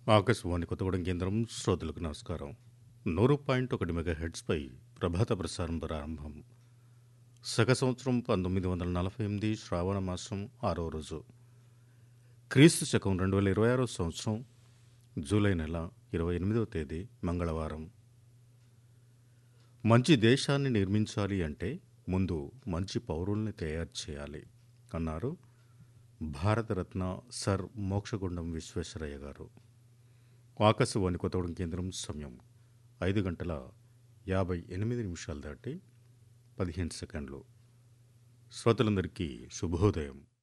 ఆకాశవాణి కొత్తగూడెం కేంద్రం శ్రోతలకు నమస్కారం నూరు పాయింట్ ఒకటి మెగా హెడ్స్పై ప్రభాత ప్రసారం ప్రారంభం సగ సంవత్సరం పంతొమ్మిది వందల నలభై ఎనిమిది శ్రావణ మాసం ఆరో రోజు క్రీస్తు శకం రెండు వేల ఇరవై ఆరో సంవత్సరం జూలై నెల ఇరవై ఎనిమిదవ తేదీ మంగళవారం మంచి దేశాన్ని నిర్మించాలి అంటే ముందు మంచి పౌరుల్ని తయారు చేయాలి అన్నారు భారతరత్న సర్ మోక్షగుండం విశ్వేశ్వరయ్య గారు ఆకాశవాణి కొత్తగూడెం కేంద్రం సమయం ఐదు గంటల యాభై ఎనిమిది నిమిషాలు దాటి పదిహేను సెకండ్లు శ్రోతలందరికీ శుభోదయం